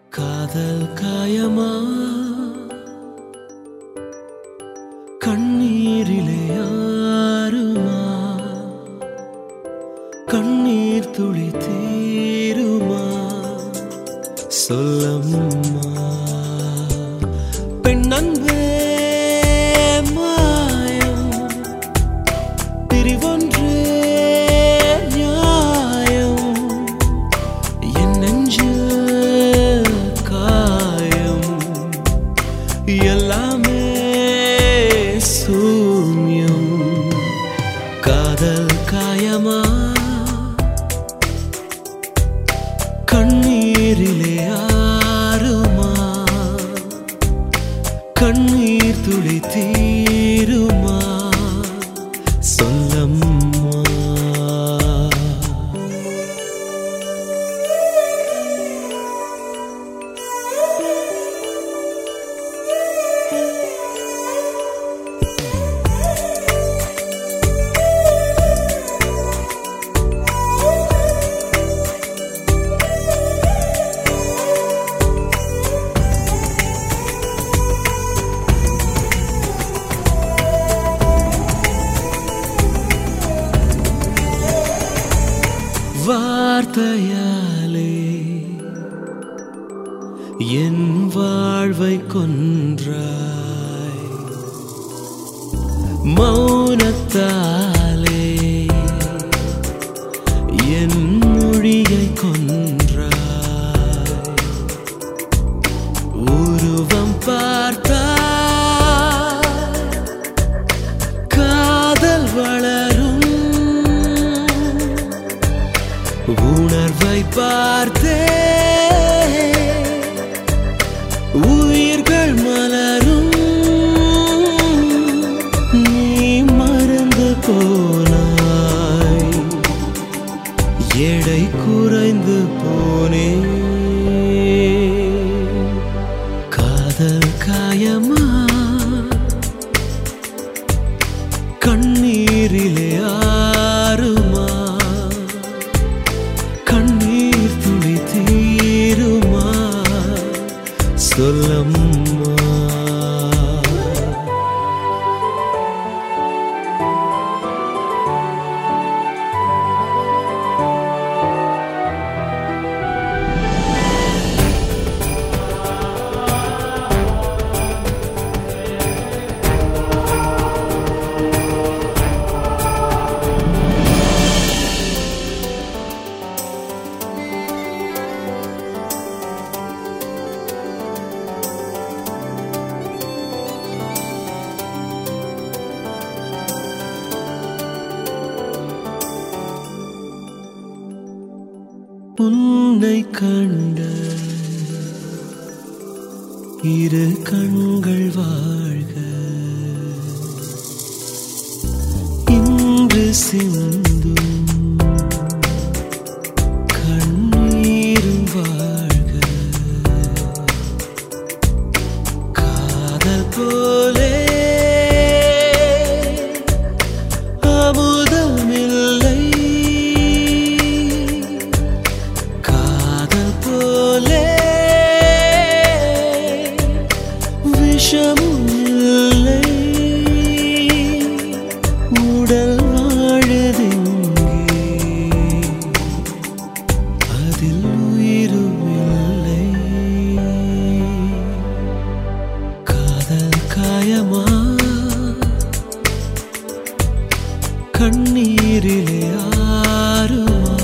காதல் காயமா கண்ணீரிலே ஆறுமா கண்ணீர் துளி தீருமா சொல்லம்மா பெண்ணன்பே மாயம் பிரிவொன்றே நியாயம் என் நெஞ்சில் காயம் எல்லாமே சூன்யம் காதல் காயமா கண்ணீரிலே ஆறுமா கண்ணீர் துளி தீருமா சொல்லம்மா வார்த்தையாலே என் வாழ்வை கொன்றாய் மௌனத்தாலே என் மொழியை கொன்றாய் உருவம் பார்த்தாய் காதல் வளரும் உணர்வை பார்த்தே உயிர்கள் மலரும் நீ மறந்து போனாய் எடை குறைந்து போனே காதல் காயமா கண்ணீரிலே ஆறுமா கண்ணீர் துளி தீருமா சொல்லம்மா உன்னை கண்ட இரு கண்கள் வாழ்க இன்று சிந்தும் கண்ணீரும் வாழ்க காதல் போலே அமுதமில்லை காதல் போலே விஷமும் இல்லை உடல் வாழுதெங்கே அதில் உயிரும் இல்லை காதல் காயமா கண்ணீரிலே ஆறுமா